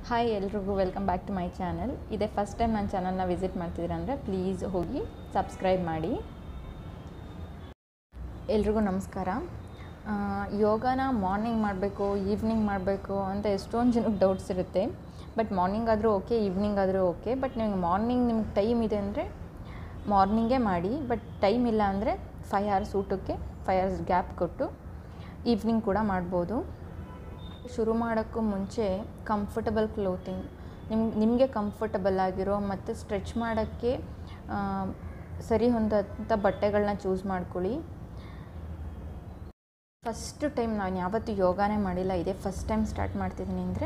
hi ಎಲ್ರಿಗೂ welcome back to my channel ಇದೇ first time ನನ್ನ ಚಾನಲ್ನ ವಿಸಿಟ್ ಮಾಡ್ತಿದ್ದೀರ ಅಂದರೆ ಪ್ಲೀಸ್ ಹೋಗಿ ಸಬ್ಸ್ಕ್ರೈಬ್ ಮಾಡಿ ಎಲ್ರಿಗೂ ನಮಸ್ಕಾರ ಆ, ಯೋಗನ ಮಾರ್ನಿಂಗ್ ಮಾಡಬೇಕು ಈವ್ನಿಂಗ್ ಮಾಡಬೇಕು ಅಂತ ಎಷ್ಟೊಂದು ಜನಕ್ಕೆ ಡೌಟ್ಸ್ ಇರುತ್ತೆ ಬಟ್ ಮಾರ್ನಿಂಗ್ ಆದರೂ ಓಕೆ ಈವ್ನಿಂಗ್ ಆದರೂ ಓಕೆ ಬಟ್ ನಿಮ್ಗೆ ಮಾರ್ನಿಂಗ್ ನಿಮ್ಗೆ ಟೈಮ್ ಇದೆ ಅಂದರೆ ಮಾರ್ನಿಂಗೇ ಮಾಡಿ ಬಟ್ ಟೈಮ್ ಇಲ್ಲ ಅಂದರೆ ಫೈವ್ ಅವರ್ಸ್ ಊಟಕ್ಕೆ ಫೈವ್ ಅವರ್ಸ್ ಗ್ಯಾಪ್ ಕೊಟ್ಟು ಈವ್ನಿಂಗ್ ಕೂಡ ಮಾಡ್ಬೋದು ಶುರು ಮಾಡೋಕ್ಕೂ ಮುಂಚೆ ಕಂಫರ್ಟಬಲ್ ಕ್ಲೋತಿಂಗ್ ನಿಮ್ ನಿಮಗೆ ಕಂಫರ್ಟಬಲ್ ಆಗಿರೋ ಮತ್ತು ಸ್ಟ್ರೆಚ್ ಮಾಡೋಕ್ಕೆ ಆ, ಸರಿ ಹೊಂದಂಥ ಬಟ್ಟೆಗಳನ್ನ ಚೂಸ್ ಮಾಡ್ಕೊಳ್ಳಿ ಫಸ್ಟ್ ಟೈಮ್ ನಾನು ಯಾವತ್ತೂ ಯೋಗಾನೇ ಮಾಡಿಲ್ಲ ಇದೇ ಫಸ್ಟ್ ಟೈಮ್ ಸ್ಟಾರ್ಟ್ ಮಾಡ್ತಿದ್ದೀನಿ ಅಂದರೆ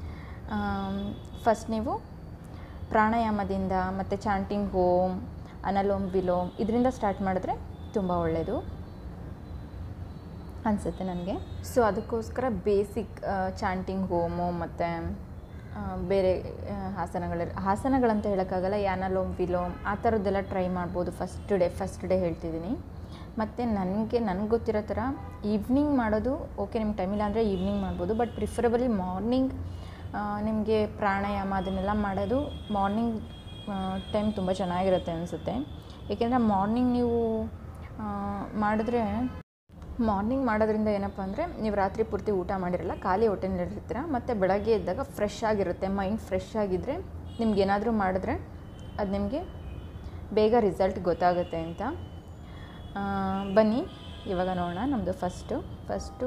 ಫಸ್ಟ್ ನೀವು ಪ್ರಾಣಾಯಾಮದಿಂದ ಮತ್ತು ಚಾಂಟಿಂಗ್ ಓಮ್ ಅನಲೋಮ್ ವಿಲೋಮ್ ಇದರಿಂದ ಸ್ಟಾರ್ಟ್ ಮಾಡಿದ್ರೆ ತುಂಬ ಒಳ್ಳೆಯದು ಅನಿಸುತ್ತೆ ನನಗೆ ಸೊ ಅದಕ್ಕೋಸ್ಕರ ಬೇಸಿಕ್ ಚಾಂಟಿಂಗ್ ಹೋಮು ಮತ್ತು ಬೇರೆ ಆ, ಹಾಸನಗಳ ಹಾಸನಗಳಂತ ಹೇಳೋಕ್ಕಾಗಲ್ಲ ಯಾನಲೋಮ್ ವಿಲೋಮ್ ಆ ಥರದ್ದೆಲ್ಲ ಟ್ರೈ ಮಾಡ್ಬೋದು ಫಸ್ಟ್ ಡೇ ಫಸ್ಟ್ ಡೇ ಹೇಳ್ತಿದ್ದೀನಿ ಮತ್ತು ನನಗೆ ನನಗೆ ಗೊತ್ತಿರೋ ಥರ ಈವ್ನಿಂಗ್ ಮಾಡೋದು ಓಕೆ ನಿಮ್ಗೆ ಟೈಮ್ ಇಲ್ಲ ಅಂದರೆ ಈವ್ನಿಂಗ್ ಮಾಡ್ಬೋದು ಬಟ್ ಪ್ರಿಫರಬಲಿ ಮಾರ್ನಿಂಗ್ ನಿಮಗೆ ಪ್ರಾಣಾಯಾಮ ಅದನ್ನೆಲ್ಲ ಮಾಡೋದು ಮಾರ್ನಿಂಗ್ ಟೈಮ್ ತುಂಬ ಚೆನ್ನಾಗಿರುತ್ತೆ ಅನಿಸುತ್ತೆ ಏಕೆಂದರೆ ಮಾರ್ನಿಂಗ್ ನೀವು ಆ, ಮಾಡಿದ್ರೆ ಮಾರ್ನಿಂಗ್ ಮಾಡೋದ್ರಿಂದ ಏನಪ್ಪ ಅಂದರೆ ನೀವು ರಾತ್ರಿ ಪೂರ್ತಿ ಊಟ ಮಾಡಿರಲ್ಲ ಖಾಲಿ ಹೊಟ್ಟೆನಲ್ಲಿರ್ತೀರ ಮತ್ತು ಬೆಳಗ್ಗೆ ಎದ್ದಾಗ ಫ್ರೆಶ್ ಆಗಿರುತ್ತೆ ಮೈಂಡ್ ಫ್ರೆಶ್ ಆಗಿದ್ದರೆ ನಿಮ್ಗೆ ಏನಾದರೂ ಮಾಡಿದ್ರೆ ಅದು ನಿಮಗೆ ಬೇಗ ರಿಸಲ್ಟ್ ಗೊತ್ತಾಗುತ್ತೆ ಅಂತ ಆ, ಬನ್ನಿ ಇವಾಗ ನೋಡೋಣ ನಮ್ಮದು ಫಸ್ಟು ಫಸ್ಟು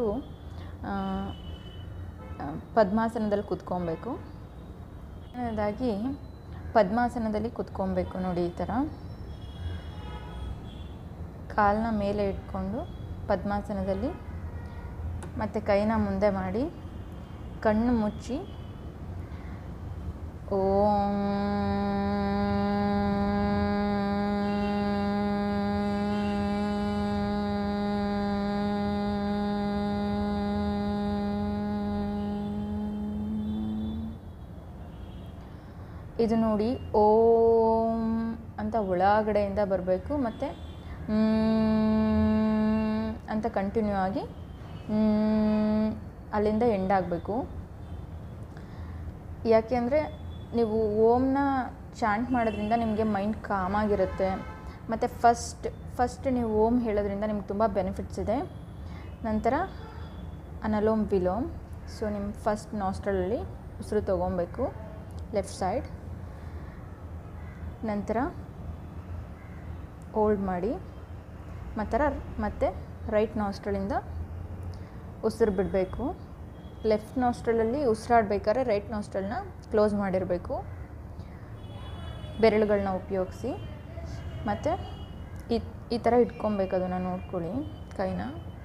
ಪದ್ಮಾಸನದಲ್ಲಿ ಕುತ್ಕೊಬೇಕು ಮೊದಲನೇದಾಗಿ ಪದ್ಮಾಸನದಲ್ಲಿ ಕುತ್ಕೊಬೇಕು ನೋಡಿ ಈ ಥರ ಕಾಲನ್ನ ಮೇಲೆ ಇಟ್ಕೊಂಡು ಪದ್ಮಾಸನದಲ್ಲಿ ಮತ್ತು ಕೈನ ಮುಂದೆ ಮಾಡಿ ಕಣ್ಣು ಮುಚ್ಚಿ ಓಂ ಇದು ನೋಡಿ ಓಂ ಅಂತ ಒಳಗಡೆಯಿಂದ ಬರಬೇಕು ಮತ್ತು ಅಂತ ಕಂಟಿನ್ಯೂ ಆಗಿ ಮ್, ಅಲ್ಲಿಂದ ಎಂಡ್ ಆಗಬೇಕು ಯಾಕೆ ಅಂದರೆ ನೀವು ಓಮ್ನ ಚಾಂಟ್ ಮಾಡೋದ್ರಿಂದ ನಿಮಗೆ ಮೈಂಡ್ ಕಾಮಾಗಿರುತ್ತೆ ಮತ್ತು ಫಸ್ಟ್ ಫಸ್ಟ್ ನೀವು ಓಮ್ ಹೇಳೋದ್ರಿಂದ ನಿಮ್ಗೆ ತುಂಬ ಬೆನಿಫಿಟ್ಸ್ ಇದೆ ನಂತರ ಅನಲೋಮ್ ವಿಲೋಮ್ ಸೊ ನಿಮ್ಮ ಫಸ್ಟ್ ನಾಸ್ಟ್ರಲಲ್ಲಿ ಉಸಿರು ತೊಗೊಬೇಕು ಲೆಫ್ಟ್ ಸೈಡ್ ನಂತರ ಹೋಲ್ಡ್ ಮಾಡಿ ಮತ್ತು ಮತ್ತು ರೈಟ್ ನಾಸ್ಟ್ರಲಿಂದ ಉಸಿರು ಬಿಡಬೇಕು ಲೆಫ್ಟ್ ನಾಸ್ಟ್ರಲಲ್ಲಿ ಉಸಿರಾಡ್ಬೇಕಾದ್ರೆ ರೈಟ್ ನಾಸ್ಟ್ರಲ್ನ ಕ್ಲೋಸ್ ಮಾಡಿರಬೇಕು ಬೆರಳುಗಳನ್ನ ಉಪಯೋಗಿಸಿ ಮತ್ತು ಈ ಈ ಥರ ಇಟ್ಕೊಬೇಕು ಅದನ್ನು ನೋಡ್ಕೊಳ್ಳಿ ಕೈನ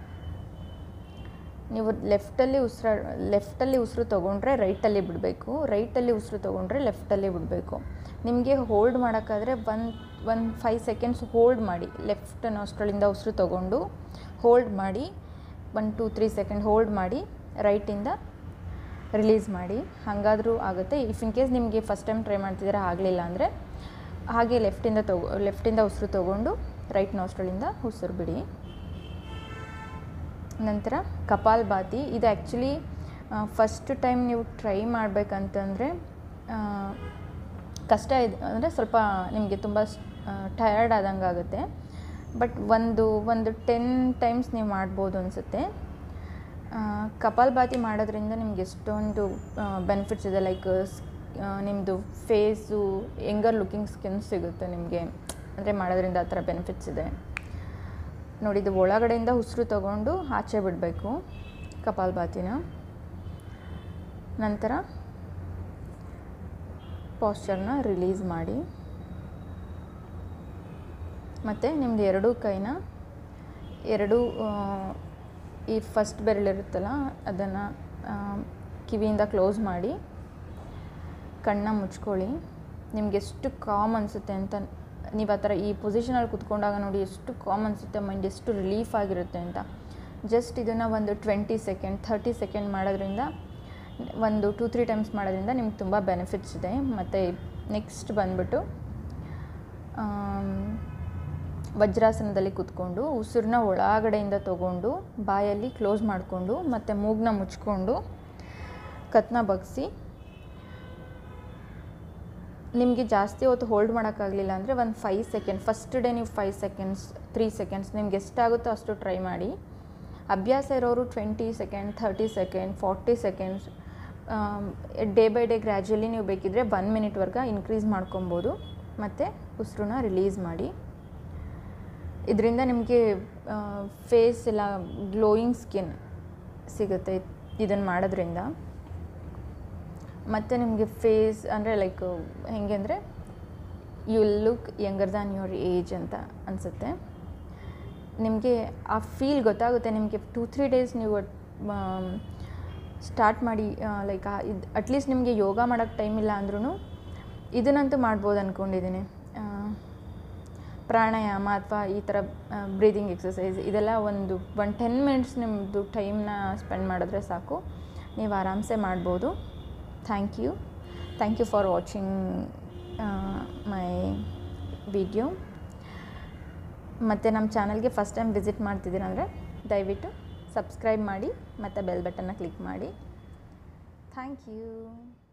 ನೀವು ಲೆಫ್ಟಲ್ಲಿ ಉಸಿರಾ ಲೆಫ್ಟಲ್ಲಿ ಉಸಿರು ತೊಗೊಂಡ್ರೆ ರೈಟಲ್ಲಿ ಬಿಡಬೇಕು ರೈಟಲ್ಲಿ ಉಸಿರು ತೊಗೊಂಡ್ರೆ ಲೆಫ್ಟಲ್ಲಿ ಬಿಡಬೇಕು ನಿಮಗೆ ಹೋಲ್ಡ್ ಮಾಡೋಕ್ಕಾದ್ರೆ one one five seconds hold ಮಾಡಿ ಲೆಫ್ಟ್ ನಾಸ್ಟ್ರಲಿಂದ ಉಸಿರು ತೊಗೊಂಡು ಹೋಲ್ಡ್ ಮಾಡಿ one two three second hold ಮಾಡಿ ರೈಟಿಂದ ರಿಲೀಸ್ ಮಾಡಿ ಹಾಗಾದರೂ ಆಗುತ್ತೆ ಇಫ್ ಇನ್ ಕೇಸ್ ನಿಮಗೆ ಫಸ್ಟ್ ಟೈಮ್ ಟ್ರೈ ಮಾಡ್ತಿದ್ದೀರಾ ಆಗಲಿಲ್ಲ ಅಂದರೆ ಹಾಗೆ ಲೆಫ್ಟಿಂದ ತಗೋ ಲೆಫ್ಟಿಂದ ಉಸಿರು ತೊಗೊಂಡು ರೈಟ್ ನಾಸ್ಟ್ರಲಿಂದ ಉಸಿರು ಬಿಡಿ ನಂತರ ಕಪಾಲ್ ಭಾತಿ ಇದು ಆ್ಯಕ್ಚುಲಿ ಫಸ್ಟ್ ಟೈಮ್ ನೀವು ಟ್ರೈ ಮಾಡಬೇಕಂತಂದರೆ ಕಷ್ಟ ಇದೆ ಅಂದರೆ ಸ್ವಲ್ಪ ನಿಮಗೆ ತುಂಬ ಟಯರ್ಡ್ ಆದಂಗೆ ಆಗುತ್ತೆ ಬಟ್ ಒಂದು ಒಂದು ಟೆನ್ ಟೈಮ್ಸ್ ನೀವು ಮಾಡ್ಬೋದು ಅನಿಸುತ್ತೆ ಕಪಾಲ್ ಭಾತಿ ಮಾಡೋದ್ರಿಂದ ನಿಮ್ಗೆ ಎಷ್ಟೊಂದು ಬೆನಿಫಿಟ್ಸ್ ಇದೆ ಲೈಕ್ ನಿಮ್ಮದು ಫೇಸು ಯಂಗರ್ ಲುಕಿಂಗ್ ಸ್ಕಿನ್ ಸಿಗುತ್ತೆ ನಿಮಗೆ ಅಂದರೆ ಮಾಡೋದ್ರಿಂದ ಆ ಥರ ಬೆನಿಫಿಟ್ಸ್ ಇದೆ ನೋಡಿ ಇದು ಒಳಗಡೆಯಿಂದ ಉಸಿರು ತಗೊಂಡು ಆಚೆ ಬಿಡಬೇಕು ಕಪಾಲ್ಭಾತಿನ ನಂತರ ಪಾಸ್ಚರ್ನ ರಿಲೀಸ್ ಮಾಡಿ ಮತ್ತು ನಿಮ್ಮದು ಎರಡೂ ಕೈನ ಎರಡೂ ಆ, ಈ ಫಸ್ಟ್ ಬೆರಳಿರುತ್ತಲ್ಲ ಅದನ್ನು ಕಿವಿಯಿಂದ ಕ್ಲೋಸ್ ಮಾಡಿ ಕಣ್ಣ ಮುಚ್ಕೊಳ್ಳಿ ನಿಮ್ಗೆ ಎಷ್ಟು ಕಾಮ್ ಅನಿಸುತ್ತೆ ಅಂತ ನೀವು ಆ ಥರ ಈ ಪೊಸಿಷನಲ್ಲಿ ಕುತ್ಕೊಂಡಾಗ ನೋಡಿ ಎಷ್ಟು ಕಾಮ್ ಅನಿಸುತ್ತೆ ಮೈಂಡ್ ಎಷ್ಟು ರಿಲೀಫ್ ಆಗಿರುತ್ತೆ ಅಂತ ಜಸ್ಟ್ ಇದನ್ನು ಒಂದು ಟ್ವೆಂಟಿ ಸೆಕೆಂಡ್ ಥರ್ಟಿ ಸೆಕೆಂಡ್ ಮಾಡೋದ್ರಿಂದ ಒಂದು ಟೂ ತ್ರೀ ಟೈಮ್ಸ್ ಮಾಡೋದ್ರಿಂದ ನಿಮ್ಗೆ ತುಂಬ ಬೆನಿಫಿಟ್ಸ್ ಇದೆ ಮತ್ತು ನೆಕ್ಸ್ಟ್ ಬಂದ್ಬಿಟ್ಟು ಆಮ್, ವಜ್ರಾಸನದಲ್ಲಿ ಕೂತ್ಕೊಂಡು ಉಸಿರನ್ನ ಒಳಗಡೆಯಿಂದ ತೊಗೊಂಡು ಬಾಯಲ್ಲಿ ಕ್ಲೋಸ್ ಮಾಡಿಕೊಂಡು ಮತ್ತು ಮೂಗನ್ನ ಮುಚ್ಕೊಂಡು ಕತ್ನ ಬಗ್ಸಿ ನಿಮಗೆ ಜಾಸ್ತಿ ಹೊತ್ತು ಹೋಲ್ಡ್ ಮಾಡೋಕ್ಕಾಗಲಿಲ್ಲ ಅಂದರೆ ಒಂದು ಫೈವ್ ಸೆಕೆಂಡ್ ಫಸ್ಟ್ ಡೇ ನೀವು ಫೈವ್ ಸೆಕೆಂಡ್ಸ್ ತ್ರೀ ಸೆಕೆಂಡ್ಸ್ ನಿಮ್ಗೆ ಎಷ್ಟಾಗುತ್ತೋ ಅಷ್ಟು ಟ್ರೈ ಮಾಡಿ ಅಭ್ಯಾಸ ಇರೋರು twenty second thirty second forty seconds day by day gradually ನೀವು ಬೇಕಿದ್ದರೆ ಒನ್ ಮಿನಿಟ್ವರೆಗೆ ಇನ್ಕ್ರೀಸ್ ಮಾಡ್ಕೊಬೋದು ಮತ್ತು ಉಸಿರನ್ನ ರಿಲೀಸ್ ಮಾಡಿ ಇದರಿಂದ ನಿಮಗೆ ಫೇಸ್ ಎಲ್ಲ ಗ್ಲೋಯಿಂಗ್ ಸ್ಕಿನ್ ಸಿಗುತ್ತೆ ಇದನ್ನು ಮಾಡೋದ್ರಿಂದ ಮತ್ತು ನಿಮಗೆ ಫೇಸ್ ಅಂದರೆ ಲೈಕ್ ಹೆಂಗೆ ಅಂದರೆ you look younger than your age ಅಂತ ಅನಿಸುತ್ತೆ ನಿಮಗೆ ಆ ಫೀಲ್ ಗೊತ್ತಾಗುತ್ತೆ ನಿಮಗೆ ಟೂ ತ್ರೀ ಡೇಸ್ ನೀವು ಸ್ಟಾರ್ಟ್ ಮಾಡಿ ಲೈಕ್ ಇದು ಅಟ್ಲೀಸ್ಟ್ ನಿಮಗೆ ಯೋಗ ಮಾಡೋಕ್ಕೆ ಟೈಮ್ ಇಲ್ಲ ಅಂದ್ರೂ ಇದನ್ನಂತೂ ಮಾಡ್ಬೋದು ಅಂದ್ಕೊಂಡಿದ್ದೀನಿ ಪ್ರಾಣಾಯಾಮ ಅಥವಾ ಈ ಥರ ಬ್ರೀದಿಂಗ್ ಎಕ್ಸಸೈಸ್ ಇದೆಲ್ಲ ಒಂದು ಒನ್ ಟೆನ್ ಮಿನಿಟ್ಸ್ ನಿಮ್ಮದು ಟೈಮ್ನ ಸ್ಪೆಂಡ್ ಮಾಡಿದ್ರೆ ಸಾಕು ನೀವು ಆರಾಮ್ಸೆ ಮಾಡ್ಬೋದು thank you thank you for watching my video ಮತ್ತು ನಮ್ಮ ಚಾನಲ್ಗೆ ಫಸ್ಟ್ ಟೈಮ್ ವಿಸಿಟ್ ಮಾಡ್ತಿದ್ದೀರಂದರೆ ದಯವಿಟ್ಟು ಸಬ್ಸ್ಕ್ರೈಬ್ ಮಾಡಿ ಮತ್ತು ಬೆಲ್ ಬಟನ್ನ ಕ್ಲಿಕ್ ಮಾಡಿ ಥ್ಯಾಂಕ್ ಯು